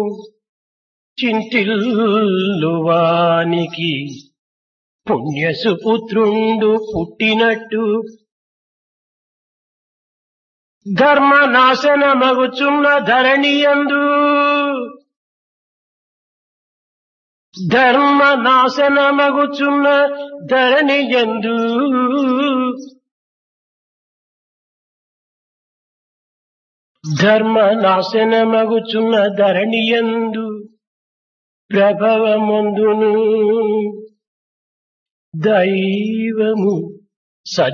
చింతిల్లువానికి పుణ్యసుపుత్రుండు పుట్టినట్టు ధర్మ నాశనమగుచున్న ధరణియందు ధర్మ నాశనమగుచున్న ధరణియందు ధర్మ నాశనమగుచున్న ధరణియందు ప్రభవమందును దైవము స